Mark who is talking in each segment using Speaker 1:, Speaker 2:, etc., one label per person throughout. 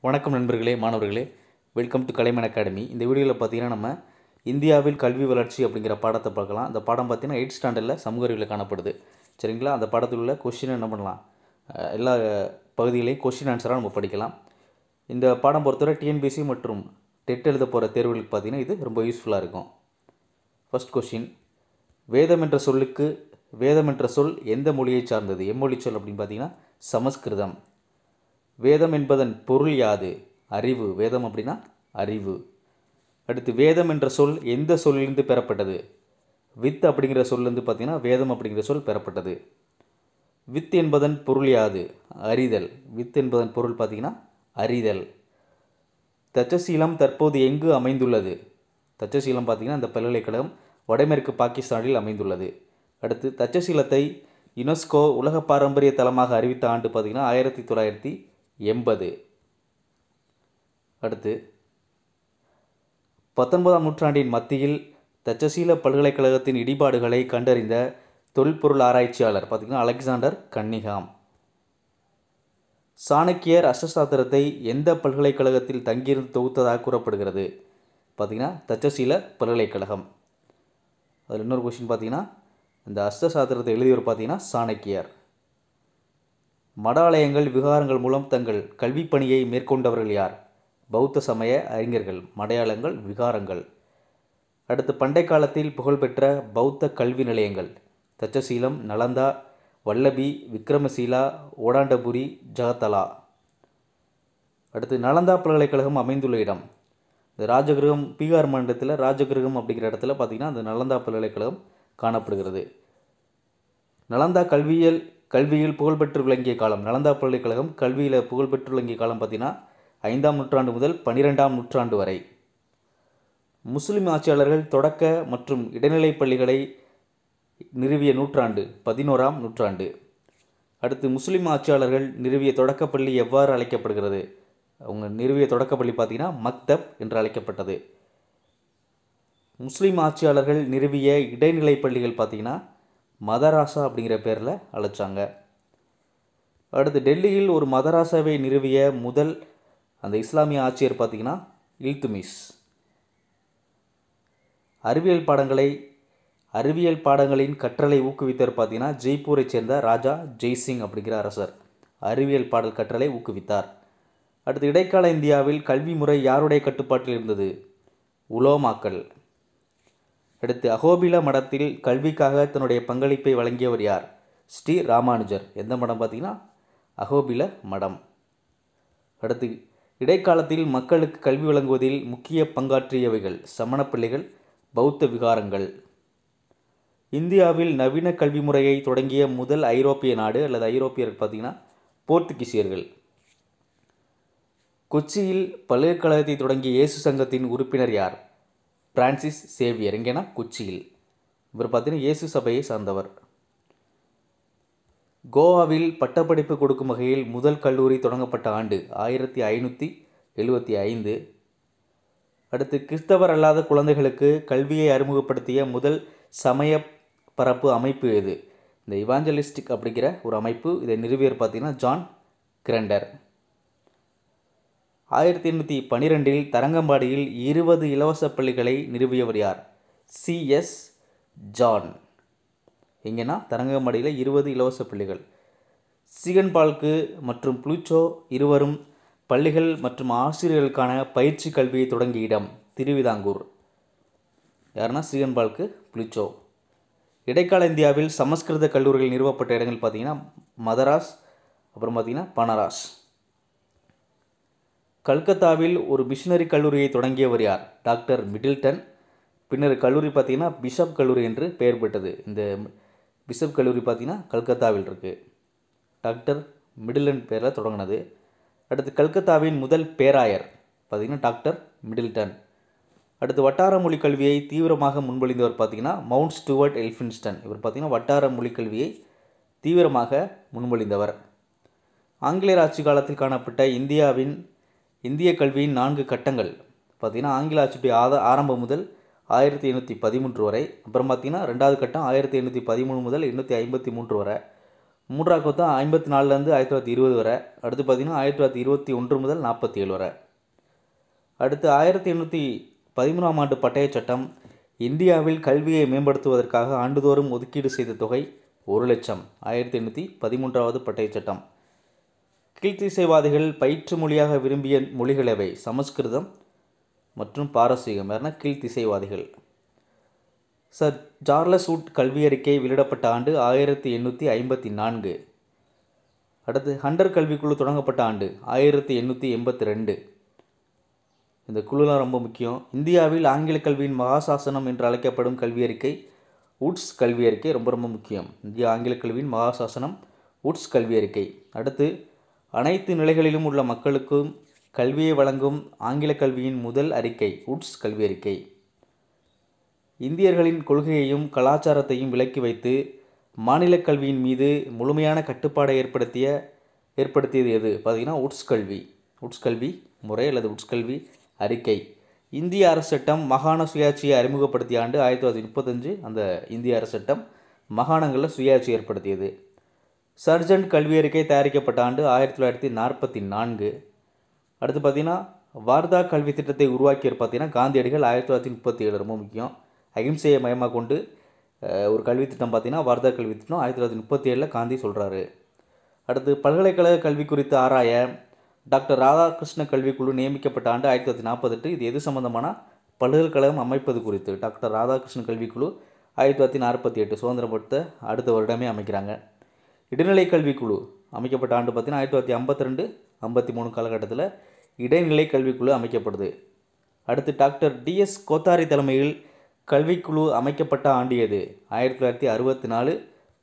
Speaker 1: வணக்கம் நண்பர்களே மாணவர்களே வெல்கம் டு கலைமன் அகாடமி இந்த வீடியோவில் பார்த்தீங்கன்னா நம்ம இந்தியாவில் கல்வி வளர்ச்சி அப்படிங்கிற பாடத்தை பார்க்கலாம் அந்த பாடம் பார்த்தீங்கன்னா எயிட் ஸ்டாண்டர்டில் சமூக அறிவியல் காணப்படுது சரிங்களா அந்த பாடத்தில் உள்ள கொஷின் என்ன பண்ணலாம் அஹ் எல்லா பகுதிகளையும் கொஷின் ஆன்சராக நம்ம படிக்கலாம் இந்த பாடம் பொறுத்தவரை டிஎன்பிசி மற்றும் டெட் எழுத போகிற தேர்வுகளுக்கு பார்த்தீங்கன்னா இது ரொம்ப யூஸ்ஃபுல்லாக இருக்கும் ஃபர்ஸ்ட் கொஷின் வேதம் என்ற சொல்லுக்கு வேதம் என்ற சொல் எந்த மொழியை சார்ந்தது எம்மொழி சொல் அப்படின்னு பார்த்தீங்கன்னா சமஸ்கிருதம் வேதம் என்பதன் பொருள் யாது அறிவு வேதம் அப்படின்னா அறிவு அடுத்து வேதம் என்ற சொல் எந்த சொல்லிலிருந்து பெறப்பட்டது வித் அப்படிங்கிற சொல்லிருந்து பார்த்தீங்கன்னா வேதம் அப்படிங்கிற சொல் பெறப்பட்டது வித் என்பதன் பொருள் யாது அறிதல் வித் என்பதன் பொருள் பார்த்தீங்கன்னா அறிதல் தச்சசீலம் தற்போது எங்கு அமைந்துள்ளது தச்சசீலம் பார்த்தீங்கன்னா இந்த பல்கலைக்கழகம் வடமேற்கு பாகிஸ்தானில் அமைந்துள்ளது அடுத்து தச்சசீலத்தை யுனெஸ்கோ உலக பாரம்பரிய தலமாக அறிவித்த ஆண்டு பார்த்தீங்கன்னா ஆயிரத்தி தொள்ளாயிரத்தி எண்பது அடுத்து பத்தொன்பதாம் நூற்றாண்டின் மத்தியில் தச்சசீல பல்கலைக்கழகத்தின் இடிபாடுகளை கண்டறிந்த தொல்பொருள் ஆராய்ச்சியாளர் பார்த்திங்கன்னா அலெக்சாண்டர் கன்னிகாம் சாணக்கியர் அஷ்டசாத்திரத்தை எந்த பல்கலைக்கழகத்தில் தங்கியிருந்து தொகுத்ததாக கூறப்படுகிறது பார்த்திங்கன்னா தச்சசீல பல்கலைக்கழகம் அதில் இன்னொரு கொஷின் பார்த்தீங்கன்னா இந்த அஷ்டசாத்திரத்தை எழுதியவர் பார்த்தீங்கன்னா சாணக்கியர் மடாலயங்கள் விகாரங்கள் மூலம் தங்கள் கல்விப் பணியை மேற்கொண்டவர்கள் யார் பௌத்த சமய அறிஞர்கள் மடையாளங்கள் விகாரங்கள் அடுத்து பண்டை காலத்தில் புகழ்பெற்ற பௌத்த கல்வி நிலையங்கள் தச்சசீலம் நலந்தா வல்லபி விக்ரமசீலா ஓடாண்டபுரி ஜகத்தலா அடுத்து நலந்தா பல்கலைக்கழகம் அமைந்துள்ள இடம் இந்த ராஜகிரகம் பீகார் மாநிலத்தில் ராஜகிரகம் அப்படிங்கிற இடத்துல பார்த்திங்கன்னா அந்த நலந்தா பல்கலைக்கழகம் காணப்படுகிறது நலந்தா கல்வியியல் கல்வியில் புகழ்பெற்று விளங்கிய காலம் நலந்தா பல்கலைக்கழகம் கல்வியில் புகழ்பெற்று விளங்கிய காலம் பார்த்திங்கன்னா ஐந்தாம் நூற்றாண்டு முதல் பன்னிரெண்டாம் நூற்றாண்டு வரை முஸ்லிம் ஆட்சியாளர்கள் தொடக்க மற்றும் இடைநிலைப் பள்ளிகளை நிறுவிய நூற்றாண்டு பதினோராம் நூற்றாண்டு அடுத்து முஸ்லிம் ஆட்சியாளர்கள் நிறுவிய தொடக்கப்பள்ளி எவ்வாறு அழைக்கப்படுகிறது அவங்க நிறுவிய தொடக்கப்பள்ளி பார்த்திங்கன்னா மக்தப் என்று அழைக்கப்பட்டது முஸ்லீம் ஆட்சியாளர்கள் நிறுவிய இடைநிலை பள்ளிகள் பார்த்திங்கன்னா மதராசா அப்படிங்கிற பேரில் அழைச்சாங்க அடுத்து டெல்லியில் ஒரு மதராசாவை நிறுவிய முதல் அந்த இஸ்லாமிய ஆட்சியர் பார்த்திங்கன்னா இல்துமிஸ் அறிவியல் பாடங்களை அறிவியல் பாடங்களின் கற்றலை ஊக்குவித்தவர் பார்த்தீங்கன்னா ஜெய்ப்பூரை சேர்ந்த ராஜா ஜெய்சிங் அப்படிங்கிற அரசர் அறிவியல் பாடல் கற்றலை ஊக்குவித்தார் அடுத்து இடைக்கால இந்தியாவில் கல்வி முறை யாருடைய கட்டுப்பாட்டில் இருந்தது உலோமாக்கள் அடுத்து அகோபில மடத்தில் கல்விக்காக தன்னுடைய பங்களிப்பை வழங்கியவர் யார் ஸ்ரீ ராமானுஜர் எந்த மடம் பார்த்தீங்கன்னா அகோபில மடம் அடுத்து இடைக்காலத்தில் மக்களுக்கு கல்வி வழங்குவதில் முக்கிய பங்காற்றியவைகள் சமண பிள்ளைகள் பௌத்த விகாரங்கள் இந்தியாவில் நவீன கல்வி முறையை தொடங்கிய முதல் ஐரோப்பிய நாடு அல்லது ஐரோப்பியர்கள் பார்த்திங்கன்னா போர்த்துகீசியர்கள் கொச்சியில் பல்கலைக்கழகத்தை தொடங்கிய இயேசு சங்கத்தின் உறுப்பினர் யார் பிரான்சிஸ் சேவியர் எங்கேனா கொச்சியில் இவர் பார்த்தீங்கன்னா இயேசு சபையை சார்ந்தவர் கோவாவில் பட்டப்படிப்பு கொடுக்கும் வகையில் முதல் கல்லூரி தொடங்கப்பட்ட ஆண்டு ஆயிரத்தி ஐநூற்றி எழுபத்தி ஐந்து அடுத்து கிறிஸ்தவர் அல்லாத குழந்தைகளுக்கு கல்வியை அறிமுகப்படுத்திய முதல் சமய பரப்பு அமைப்பு எது இந்த இவாஞ்சலிஸ்டிக் அப்படிங்கிற ஒரு அமைப்பு இதை நிறுவியர் பார்த்தீங்கன்னா ஜான் கிரண்டர் ஆயிரத்தி எண்ணூற்றி பன்னிரெண்டில் தரங்கம்பாடியில் இருபது இலவச பள்ளிகளை நிறுவியவர் யார் சிஎஸ் ஜான் எங்கன்னா தரங்கம்பாடியில் இருபது இலவச பள்ளிகள் சிகன்பால்கு மற்றும் புளூச்சோ இருவரும் பள்ளிகள் மற்றும் ஆசிரியர்களுக்கான பயிற்சி கல்வியை தொடங்கிய இடம் திருவிதாங்கூர் யாருன்னா சிகன்பால்கு புளிச்சோ இடைக்கால இந்தியாவில் சமஸ்கிருத கல்லூரிகள் நிறுவப்பட்ட இடங்கள் பார்த்தீங்கன்னா மதராஸ் அப்புறம் பார்த்தீங்கன்னா பனராஸ் கல்கத்தாவில் ஒரு மிஷினரி கல்லூரியை தொடங்கியவர் யார் டாக்டர் மிடில்டன் பின்னர் கல்லூரி பார்த்தீங்கன்னா பிஷப் கல்லூரி என்று பெயர் பெற்றது இந்த பிஷப் கல்லூரி பார்த்தீங்கன்னா கல்கத்தாவில் இருக்குது டாக்டர் மிடில்டன் பேரில் தொடங்கினது அடுத்து கல்கத்தாவின் முதல் பேராயர் பார்த்திங்கன்னா டாக்டர் மிடில்டன் அடுத்து வட்டார மொழி கல்வியை தீவிரமாக முன்மொழிந்தவர் பார்த்திங்கன்னா மவுண்ட் ஸ்டூவர்ட் எல்ஃபின்ஸ்டன் இவர் பார்த்திங்கன்னா வட்டார மொழி கல்வியை தீவிரமாக முன்மொழிந்தவர் ஆங்கிலேயர் ஆட்சி காலத்தில் காணப்பட்ட இந்தியாவின் இந்திய கல்வியின் நான்கு கட்டங்கள் பார்த்திங்கன்னா ஆங்கில ஆட்சியுடைய ஆத ஆரம்பம் முதல் ஆயிரத்தி எண்ணூற்றி பதிமூன்று வரை அப்புறம் பார்த்திங்கன்னா ரெண்டாவது கட்டம் ஆயிரத்தி எண்ணூற்றி பதிமூணு முதல் எண்ணூற்றி ஐம்பத்தி மூன்று வரை மூன்றாவது பார்த்தா ஐம்பத்தி நாலுலேருந்து ஆயிரத்தி தொள்ளாயிரத்தி இருபது வரை அடுத்து பார்த்திங்கன்னா ஆயிரத்தி தொள்ளாயிரத்தி இருபத்தி ஒன்று முதல் நாற்பத்தி ஏழு வரை அடுத்து ஆயிரத்தி எண்ணூற்றி பதிமூணாம் ஆண்டு பட்டய சட்டம் இந்தியாவில் கல்வியை மேம்படுத்துவதற்காக ஆண்டுதோறும் ஒதுக்கீடு செய்த தொகை ஒரு லட்சம் ஆயிரத்தி எண்ணூற்றி பதிமூன்றாவது பட்டய சட்டம் கீழ்த்திசைவாதிகள் பயிற்று மொழியாக விரும்பிய மொழிகள் எவை சமஸ்கிருதம் மற்றும் பாரசீகம் வேறுனா கீழ்த்திசைவாதிகள் சர் சார்லஸ் வுட் கல்வி அறிக்கை வெளியிடப்பட்ட ஆண்டு ஆயிரத்தி எண்ணூற்றி ஐம்பத்தி நான்கு அடுத்து ஹண்டர் கல்விக்குழு தொடங்கப்பட்ட ஆண்டு ஆயிரத்தி எண்ணூற்றி எண்பத்தி ரெண்டு இந்த குழுலாம் ரொம்ப முக்கியம் இந்தியாவில் ஆங்கில கல்வியின் மகாசாசனம் என்று அழைக்கப்படும் கல்வி அறிக்கை உட்ஸ் கல்வி அறிக்கை ரொம்ப ரொம்ப முக்கியம் இந்திய ஆங்கில கல்வியின் மகாசாசனம் உட்ஸ் கல்வி அறிக்கை அடுத்து அனைத்து நிலைகளிலும் உள்ள மக்களுக்கும் கல்வியை வழங்கும் ஆங்கில கல்வியின் முதல் அறிக்கை உட்ஸ் கல்வி அறிக்கை இந்தியர்களின் கொள்கையையும் கலாச்சாரத்தையும் விலக்கி வைத்து மாநில கல்வியின் மீது முழுமையான கட்டுப்பாடை ஏற்படுத்திய ஏற்படுத்தியது எது பார்த்தீங்கன்னா உட்ஸ் கல்வி உட்ஸ் கல்வி முறை அல்லது உட்ஸ் கல்வி அறிக்கை இந்திய அரசு சட்டம் மாகாண சுயாட்சியை அறிமுகப்படுத்திய ஆண்டு ஆயிரத்தி தொள்ளாயிரத்தி முப்பத்தஞ்சு அந்த இந்திய அரசு சட்டம் மாகாணங்களில் சுயாட்சி ஏற்படுத்தியது சர்ஜன்ட் கல்வி அறிக்கை தயாரிக்கப்பட்ட ஆண்டு ஆயிரத்தி தொள்ளாயிரத்தி நாற்பத்தி நான்கு அடுத்து பார்த்தீங்கன்னா வார்தா கல்வி திட்டத்தை உருவாக்கியவர் பார்த்தீங்கன்னா காந்தியடிகள் ஆயிரத்தி தொள்ளாயிரத்தி முப்பத்தி ஏழு ரொம்ப முக்கியம் அகிம்சையை மையமாக கொண்டு அஹ், ஒரு கல்வி திட்டம் பார்த்தீங்கன்னா வார்தா கல்வி திட்டம் ஆயிரத்தி தொள்ளாயிரத்தி முப்பத்தி ஏழில் காந்தி சொல்கிறாரு அடுத்து பல்கலைக்கழக கல்வி குறித்து ஆராய டாக்டர் ராதாகிருஷ்ண கல்விக்குழு நியமிக்கப்பட்ட ஆண்டு ஆயிரத்தி தொள்ளாயிரத்தி நாற்பத்தெட்டு இது எது சம்பந்தமான பல்கலைக்கழகம் அமைப்பது குறித்து டாக்டர் ராதாகிருஷ்ண கல்விக்குழு ஆயிரத்தி தொள்ளாயிரத்தி நாற்பத்தி எட்டு சுதந்திரப்படுத்த அடுத்த வருடமே அமைக்கிறாங்க இடைநிலை கல்விக்குழு அமைக்கப்பட்ட ஆண்டு பார்த்தீங்கன்னா ஆயிரத்தி தொள்ளாயிரத்தி ஐம்பத்தி ரெண்டு ஐம்பத்தி மூணு காலகட்டத்தில் இடைநிலை கல்விக்குழு அமைக்கப்படுது அடுத்து டாக்டர் டிஎஸ் கோத்தாரி தலைமையில் கல்விக்குழு அமைக்கப்பட்ட ஆண்டு எது ஆயிரத்தி தொள்ளாயிரத்தி அறுபத்தி நாலு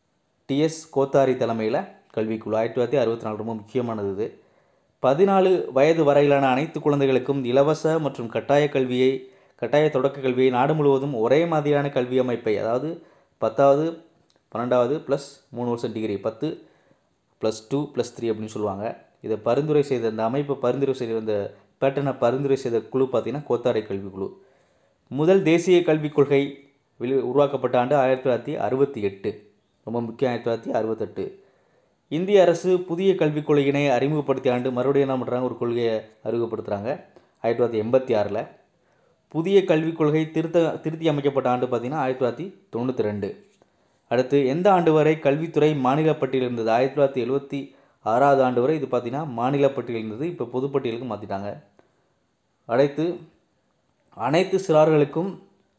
Speaker 1: டிஎஸ் கோத்தாரி தலைமையில் கல்விக்குழு ஆயிரத்தி தொள்ளாயிரத்தி அறுபத்தி நாலு ரொம்ப முக்கியமானது இது பதினாலு வயது வரையிலான அனைத்து குழந்தைகளுக்கும் இலவச மற்றும் கட்டாய கல்வியை கட்டாய தொடக்க கல்வியை நாடு முழுவதும் ஒரே மாதிரியான கல்வி அமைப்பை அதாவது பத்தாவது பன்னெண்டாவது ப்ளஸ் மூணு வருஷம் டிகிரி பத்து ப்ளஸ் டூ ப்ளஸ் த்ரீ அப்படின்னு சொல்லுவாங்க இதை பரிந்துரை செய்த இந்த அமைப்பை பரிந்துரை செய்த இந்த பேட்டர்னை பரிந்துரை செய்த குழு பார்த்தீங்கன்னா கோத்தாரை கல்விக் குழு முதல் தேசிய கல்விக் கொள்கை வெளி உருவாக்கப்பட்ட ஆண்டு ஆயிரத்தி தொள்ளாயிரத்தி அறுபத்தி எட்டு ரொம்ப முக்கியம் ஆயிரத்தி தொள்ளாயிரத்தி அறுபத்தெட்டு இந்திய அரசு புதிய கல்விக் கொள்கையினை அறிமுகப்படுத்திய ஆண்டு மறுபடியும் என்ன பண்ணுறாங்க ஒரு கொள்கையை அறிமுகப்படுத்துகிறாங்க ஆயிரத்தி தொள்ளாயிரத்தி எண்பத்தி ஆறில் புதிய கல்விக் கொள்கை திருத்த திருத்தி அமைக்கப்பட்ட ஆண்டு பார்த்திங்கன்னா ஆயிரத்தி தொள்ளாயிரத்தி தொண்ணூற்றி ரெண்டு அடுத்து எந்த ஆண்டு வரை கல்வித்துறை மாநில பட்டியல் இருந்தது ஆயிரத்தி தொள்ளாயிரத்தி எழுபத்தி ஆறாவது ஆண்டு வரை இது பார்த்திங்கன்னா மாநில பட்டியல் இருந்தது இப்போ பொதுப்பட்டியலுக்கு மாற்றிட்டாங்க அடுத்து அனைத்து சிறார்களுக்கும்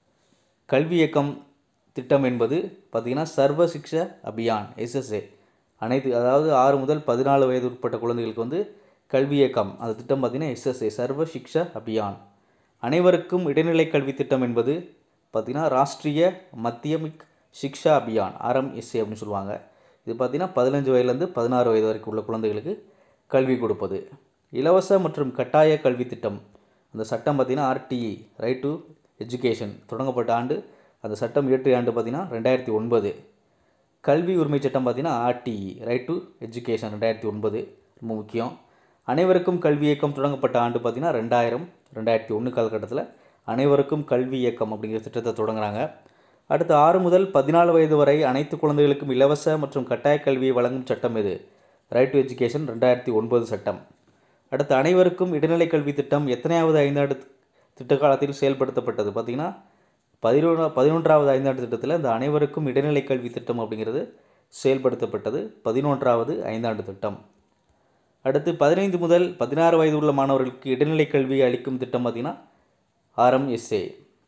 Speaker 1: கல்வி இயக்கம் திட்டம் என்பது பார்த்திங்கன்னா சர்வ சிக்ஷ அபியான் எஸ்எஸ்ஏ அனைத்து அதாவது ஆறு முதல் பதினாலு வயது உட்பட்ட குழந்தைகளுக்கு வந்து கல்வி இயக்கம் அந்த திட்டம் பார்த்திங்கன்னா எஸ்எஸ்ஏ சர்வ சிக்ஷ அபியான் அனைவருக்கும் இடைநிலை கல்வி திட்டம் என்பது பார்த்திங்கன்னா ராஷ்ட்ரிய மத்தியமிக் சிக்ஷா அபியான் ஆர்எம்எஸ்ஏ அப்படின்னு சொல்லுவாங்க இது பார்த்திங்கன்னா பதினஞ்சு வயதுலேருந்து பதினாறு வயது வரைக்கும் உள்ள குழந்தைகளுக்கு கல்வி கொடுப்பது இலவச மற்றும் கட்டாய கல்வி திட்டம் அந்த சட்டம் பார்த்திங்கன்னா ஆர்டிஇ ரைட் டு எஜுகேஷன் தொடங்கப்பட்ட ஆண்டு அந்த சட்டம் இயற்றிய ஆண்டு பார்த்திங்கன்னா ரெண்டாயிரத்தி ஒன்பது கல்வி உரிமை சட்டம் பார்த்திங்கன்னா ஆர்டிஇ ரைட் டு எஜுகேஷன் ரெண்டாயிரத்தி ஒன்பது ரொம்ப முக்கியம் அனைவருக்கும் கல்வி இயக்கம் தொடங்கப்பட்ட ஆண்டு பார்த்திங்கன்னா ரெண்டாயிரம் ரெண்டாயிரத்தி ஒன்று காலகட்டத்தில் அனைவருக்கும் கல்வி இயக்கம் அப்படிங்கிற திட்டத்தை தொடங்குறாங்க அடுத்து ஆறு முதல் பதினாலு வயது வரை அனைத்து குழந்தைகளுக்கும் இலவச மற்றும் கட்டாய கல்வியை வழங்கும் சட்டம் இது ரைட் டு எஜுகேஷன் ரெண்டாயிரத்தி ஒன்பது சட்டம் அடுத்து அனைவருக்கும் இடைநிலை கல்வி திட்டம் எத்தனையாவது ஐந்தாண்டு திட்ட காலத்தில் செயல்படுத்தப்பட்டது பார்த்திங்கன்னா பதினொன்றா பதினொன்றாவது ஐந்தாண்டு திட்டத்தில் இந்த அனைவருக்கும் இடைநிலை கல்வி திட்டம் அப்படிங்கிறது செயல்படுத்தப்பட்டது பதினொன்றாவது ஐந்தாண்டு திட்டம் அடுத்து பதினைந்து முதல் பதினாறு வயது உள்ள மாணவர்களுக்கு இடைநிலை கல்வியை அளிக்கும் திட்டம் பார்த்திங்கன்னா ஆர்எம்எஸ்ஏ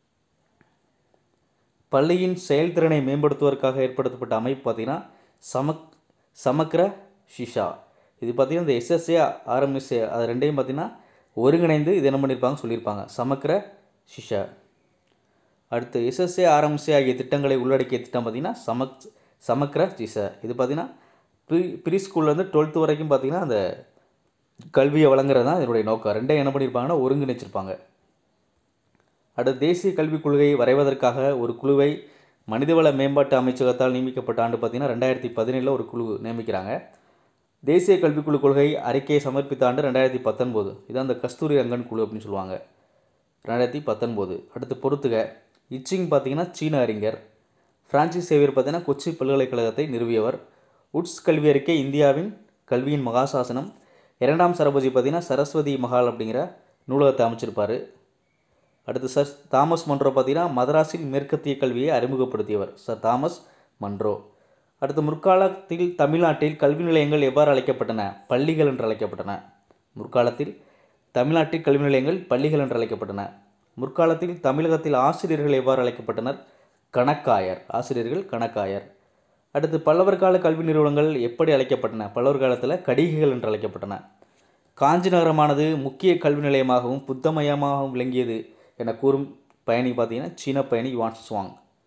Speaker 1: பள்ளியின் செயல்திறனை மேம்படுத்துவதற்காக ஏற்படுத்தப்பட்ட அமைப்பு பார்த்திங்கன்னா சமக் சமக்ர ஷிஷா இது பார்த்திங்கன்னா இந்த எஸ்எஸ்ஏ ஆர்எம்எஸ்ஏ அது ரெண்டையும் பார்த்திங்கன்னா ஒருங்கிணைந்து இது என்ன பண்ணியிருப்பாங்க சொல்லியிருப்பாங்க சமக்ர ஷிஷா அடுத்து எஸ்எஸ்ஏ ஆர்எம்எஸ்ஏ ஆகிய திட்டங்களை உள்ளடக்கிய திட்டம் பார்த்திங்கன்னா சமக் சமக்ர சிச இது பார்த்திங்கன்னா ப்ரீ ப்ரீ ஸ்கூல்லேருந்து டுவெல்த்து வரைக்கும் பார்த்திங்கன்னா அந்த கல்வியை வழங்குறது தான் இதனுடைய நோக்கம் ரெண்டையும் என்ன பண்ணியிருப்பாங்கன்னா ஒருங்கிணைச்சிருப்பாங்க அடுத்து தேசிய கல்விக் கொள்கையை வரைவதற்காக ஒரு குழுவை மனிதவள மேம்பாட்டு அமைச்சகத்தால் நியமிக்கப்பட்ட ஆண்டு பார்த்திங்கன்னா ரெண்டாயிரத்தி பதினேழில் ஒரு குழு நியமிக்கிறாங்க தேசிய கல்விக்குழு கொள்கை அறிக்கையை சமர்ப்பித்த ஆண்டு ரெண்டாயிரத்தி பத்தொன்பது இதான் அந்த கஸ்தூரி ரங்கன் குழு அப்படின்னு சொல்லுவாங்க ரெண்டாயிரத்தி பத்தொன்பது அடுத்து பொறுத்துக இச்சிங் பார்த்தீங்கன்னா சீன அறிஞர் பிரான்சிஸ் சேவியர் பார்த்தீங்கன்னா கொச்சி பல்கலைக்கழகத்தை நிறுவியவர் உட்ஸ் கல்வி அறிக்கை இந்தியாவின் கல்வியின் மகாசாசனம் இரண்டாம் சரபோஜி பார்த்தீங்கன்னா சரஸ்வதி மஹால் அப்படிங்கிற நூலகத்தை அமைச்சிருப்பார் அடுத்து சர் தாமஸ் மன்றோ பார்த்தீங்கன்னா மதராஸில் மேற்கத்திய கல்வியை அறிமுகப்படுத்தியவர் சர் தாமஸ் மன்றோ அடுத்து முற்காலத்தில் தமிழ்நாட்டில் கல்வி நிலையங்கள் எவ்வாறு அழைக்கப்பட்டன பள்ளிகள் என்று அழைக்கப்பட்டன முற்காலத்தில் தமிழ்நாட்டில் கல்வி நிலையங்கள் பள்ளிகள் என்று அழைக்கப்பட்டன முற்காலத்தில் தமிழகத்தில் ஆசிரியர்கள் எவ்வாறு அழைக்கப்பட்டனர் கணக்காயர் ஆசிரியர்கள் கணக்காயர் அடுத்து பல்லவர் கால கல்வி நிறுவனங்கள் எப்படி அழைக்கப்பட்டன பல்லவர் காலத்தில் கடிகைகள் என்று அழைக்கப்பட்டன காஞ்சி நகரமானது முக்கிய கல்வி நிலையமாகவும் புத்தமயமாகவும் விளங்கியது என கூறும் பயணி பார்த்தீங்கன்னா சீன பயணி யுவான் சுவாங்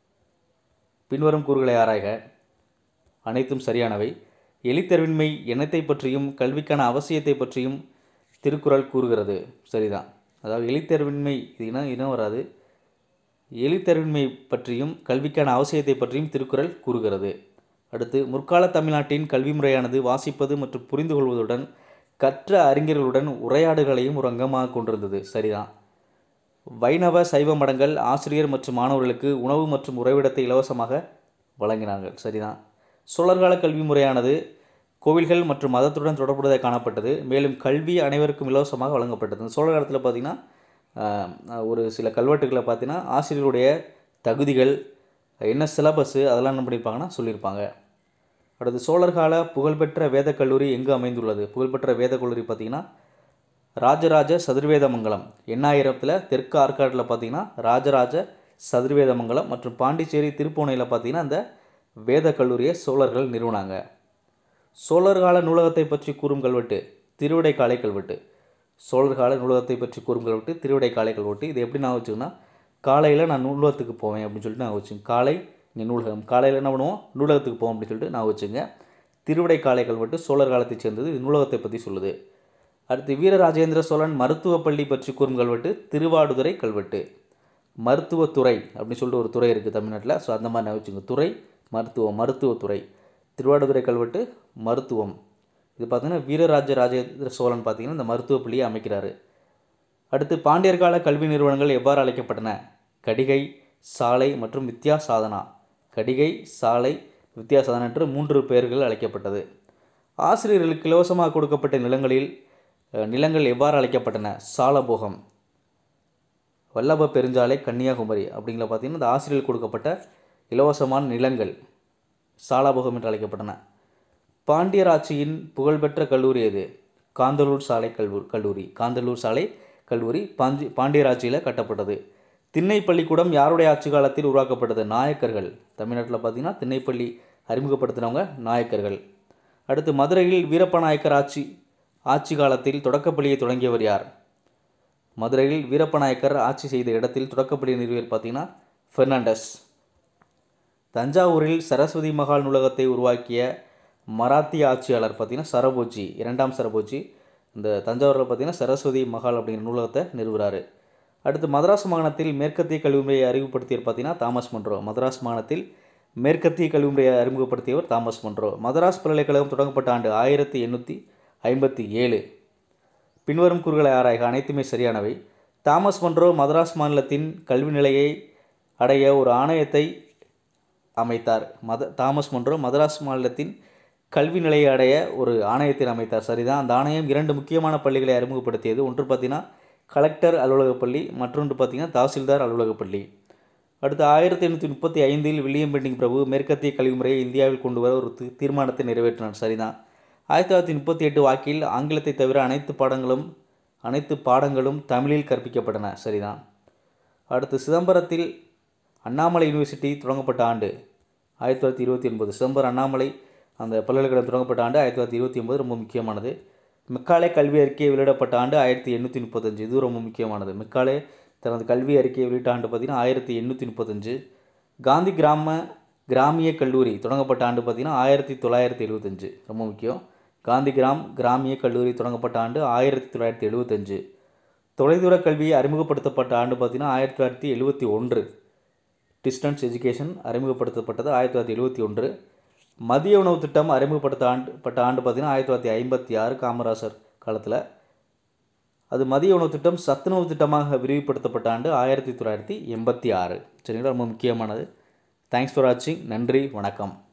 Speaker 1: பின்வரும் கூறுகளை ஆராய்க அனைத்தும் சரியானவை எளித்தறிவின்மை எண்ணத்தை பற்றியும் கல்விக்கான அவசியத்தை பற்றியும் திருக்குறள் கூறுகிறது சரிதான் அதாவது எளித்தறிவின்மை இது இனம் இனம் வராது எளித்தறிவின்மை பற்றியும் கல்விக்கான அவசியத்தை பற்றியும் திருக்குறள் கூறுகிறது அடுத்து முற்கால தமிழ்நாட்டின் கல்வி முறையானது வாசிப்பது மற்றும் புரிந்து கொள்வதுடன் கற்ற அறிஞர்களுடன் உரையாடுகளையும் ஒரு அங்கமாக கொண்டிருந்தது சரிதான் வைணவ சைவ மடங்கள் ஆசிரியர் மற்றும் மாணவர்களுக்கு உணவு மற்றும் உறைவிடத்தை இலவசமாக வழங்கினார்கள் சரிதான் சோழர்கால கல்வி முறையானது கோவில்கள் மற்றும் மதத்துடன் தொடர்புடையதாக காணப்பட்டது மேலும் கல்வி அனைவருக்கும் இலவசமாக வழங்கப்பட்டது இந்த சோழர் காலத்தில் பார்த்திங்கன்னா ஆஹ், ஒரு சில கல்வெட்டுகளை பார்த்தீங்கன்னா ஆசிரியருடைய தகுதிகள் என்ன சிலபஸ்ஸு அதெல்லாம் என்ன பண்ணியிருப்பாங்கன்னா சொல்லியிருப்பாங்க அடுத்து சோழர் கால புகழ்பெற்ற வேதக் கல்லூரி எங்கு அமைந்துள்ளது புகழ்பெற்ற வேதக் கல்லூரி பார்த்திங்கன்னா ராஜராஜ சதுர்வேதமங்கலம் எண்ணாயிரத்தில் தெற்கு ஆற்காட்டில் பார்த்தீங்கன்னா ராஜராஜ சதுர்வேதமங்கலம் மற்றும் பாண்டிச்சேரி திருப்பூனையில் பார்த்தீங்கன்னா அந்த வேத கல்லூரியை சோழர்கள் நிறுவனாங்க சோழர் கால நூலகத்தை பற்றி கூறும் கல்வெட்டு திருவிடைக்காலை கல்வெட்டு சோழர் கால நூலகத்தை பற்றி கூறும் கல்வெட்டு திருவிடைக்காலை கல்வெட்டு இது எப்படி நான் வச்சுக்கன்னா காலையில் நான் நூலகத்துக்கு போவேன் அப்படின்னு சொல்லிட்டு நான் வச்சுங்க காலை இங்கே நூலகம் காலையில் என்ன பண்ணுவோம் நூலகத்துக்கு போவோம் அப்படின்னு சொல்லிட்டு நான் வச்சுங்க திருவிடைக்காலை கல்வெட்டு சோழர் காலத்தைச் சேர்ந்தது இது நூலகத்தை பற்றி சொல்லுது அடுத்து வீரராஜேந்திர சோழன் மருத்துவ பள்ளி பற்றி கூறும் கல்வெட்டு திருவாடுதுறை கல்வெட்டு மருத்துவத்துறை அப்படின்னு சொல்லிட்டு ஒரு துறை இருக்குது தமிழ்நாட்டில் ஸோ அந்த மாதிரி நான் வச்சுங்க துறை மருத்துவம் மருத்துவத்துறை திருவாடுதுறை கல்வெட்டு மருத்துவம் இது பார்த்தீங்கன்னா வீரராஜ ராஜேந்திர சோழன் பார்த்தீங்கன்னா இந்த மருத்துவ பள்ளியை அமைக்கிறாரு அடுத்து பாண்டியர் கால கல்வி நிறுவனங்கள் எவ்வாறு அழைக்கப்பட்டன கடிகை சாலை மற்றும் வித்யா சாதனா கடிகை சாலை வித்யா சாதனா என்று மூன்று பெயர்கள் அழைக்கப்பட்டது ஆசிரியர்களுக்கு இலவசமாக கொடுக்கப்பட்ட நிலங்களில் அஹ், நிலங்கள் எவ்வாறு அழைக்கப்பட்டன சாலபோகம் வல்லப பெருஞ்சாலை கன்னியாகுமரி அப்படிங்கிற பார்த்தீங்கன்னா இந்த ஆசிரியர்கள் கொடுக்கப்பட்ட இலவசமான நிலங்கள் சாலாபோகம் என்று அழைக்கப்பட்டன பாண்டியர் ஆட்சியின் புகழ்பெற்ற கல்லூரி எது காந்தலூர் சாலை கல்லூ கல்லூரி காந்தலூர் சாலை கல்லூரி பாண்டி பாண்டியர் ஆட்சியில் கட்டப்பட்டது திண்ணை பள்ளிக்கூடம் யாருடைய ஆட்சி காலத்தில் உருவாக்கப்பட்டது நாயக்கர்கள் தமிழ்நாட்டில் பார்த்தீங்கன்னா திண்ணைப்பள்ளி அறிமுகப்படுத்தினவங்க நாயக்கர்கள் அடுத்து மதுரையில் வீரப்ப நாயக்கர் ஆட்சி ஆட்சி காலத்தில் தொடக்கப்பள்ளியை தொடங்கியவர் யார் மதுரையில் வீரப்ப நாயக்கர் ஆட்சி செய்த இடத்தில் தொடக்கப்பள்ளி நிறுவியர் பார்த்தீங்கன்னா பெர்னாண்டஸ் தஞ்சாவூரில் சரஸ்வதி மகால் நூலகத்தை உருவாக்கிய மராத்திய ஆட்சியாளர் பார்த்தீங்கன்னா சரபோஜி இரண்டாம் சரபோஜி இந்த தஞ்சாவூரில் பார்த்தீங்கன்னா சரஸ்வதி மகால் அப்படிங்கிற நூலகத்தை நிறுவுறாரு அடுத்து மதராஸ் மாகாணத்தில் மேற்கத்திய கல்வி முறையை அறிமுகப்படுத்தியவர் பார்த்தீங்கன்னா தாமஸ் மன்றோ மதராஸ் மாகாணத்தில் மேற்கத்திய கல்வி முறையை அறிமுகப்படுத்தியவர் தாமஸ் மன்றோ மதராஸ் பல்கலைக்கழகம் தொடங்கப்பட்ட ஆண்டு ஆயிரத்தி எண்ணூற்றி ஐம்பத்தி ஏழு பின்வரும் கூறுகளை ஆராய்க அனைத்துமே சரியானவை தாமஸ் மன்றோ மதராஸ் மாநிலத்தின் கல்வி நிலையை அடைய ஒரு ஆணையத்தை அமைத்தார் மத தாமஸ் மன்றோ மதராஸ் மாநிலத்தின் கல்வி நிலையை அடைய ஒரு ஆணையத்தை அமைத்தார் சரிதான் அந்த ஆணையம் இரண்டு முக்கியமான பள்ளிகளை அறிமுகப்படுத்தியது ஒன்று பார்த்தீங்கன்னா கலெக்டர் அலுவலகப் பள்ளி மற்றொன்று பார்த்தீங்கன்னா தாசில்தார் அலுவலகப் பள்ளி அடுத்து ஆயிரத்தி எண்ணூற்றி முப்பத்தி ஐந்தில் வில்லியம் பெண்டிங் பிரபு மேற்கத்திய கல்வி முறையை இந்தியாவில் கொண்டு வர ஒரு தி- தீர்மானத்தை நிறைவேற்றினார் சரிதான் ஆயிரத்தி தொள்ளாயிரத்தி முப்பத்தி எட்டு வாக்கில் ஆங்கிலத்தை தவிர அனைத்து பாடங்களும் அனைத்து பாடங்களும் தமிழில் கற்பிக்கப்பட்டன சரிதான் அடுத்து சிதம்பரத்தில் அண்ணாமலை யூனிவர்சிட்டி தொடங்கப்பட்ட ஆண்டு ஆயிரத்தி தொள்ளாயிரத்தி இருபத்தி ஒன்பது சிதம்பரம் அண்ணாமலை அந்த பல்கலைக்கழகம் தொடங்கப்பட்ட ஆண்டு ஆயிரத்தி தொள்ளாயிரத்தி இருபத்தி ஒன்பது ரொம்ப முக்கியமானது மெக்காலே கல்வி அறிக்கை வெளியிடப்பட்ட ஆண்டு ஆயிரத்தி எண்ணூற்றி முப்பத்தஞ்சு இது ரொம்ப முக்கியமானது மெக்காலே தனது கல்வி அறிக்கையை வெளியிட்ட ஆண்டு பார்த்தீங்கன்னா ஆயிரத்தி எண்ணூற்றி முப்பத்தஞ்சு காந்தி கிராம கிராமிய கல்லூரி தொடங்கப்பட்ட ஆண்டு பார்த்தீங்கன்னா ஆயிரத்தி தொள்ளாயிரத்தி எழுபத்தஞ்சு ரொம்ப முக்கியம் காந்தி கிராம் கிராமிய கல்லூரி தொடங்கப்பட்ட ஆண்டு ஆயிரத்தி தொள்ளாயிரத்தி எழுபத்தஞ்சு தொலைதூர கல்வி அறிமுகப்படுத்தப்பட்ட ஆண்டு பார்த்தீங்கன்னா ஆயிரத்தி தொள்ளாயிரத்தி எழுபத்தி ஒன்று டிஸ்டன்ஸ் எஜுகேஷன் அறிமுகப்படுத்தப்பட்டது ஆயிரத்தி தொள்ளாயிரத்தி எழுபத்தி ஒன்று மதிய உணவு திட்டம் அறிமுகப்படுத்த ஆண்டு பட்ட ஆண்டு பார்த்தீங்கன்னா ஆயிரத்தி தொள்ளாயிரத்தி ஐம்பத்தி ஆறு காமராசர் காலத்தில் அது மதிய உணவு திட்டம் சத்துணவு திட்டமாக விரிவுபடுத்தப்பட்ட ஆண்டு ஆயிரத்தி தொள்ளாயிரத்தி எண்பத்தி ஆறு சரிங்களா ரொம்ப முக்கியமானது தேங்க்ஸ் ஃபார் வாட்சிங் நன்றி வணக்கம்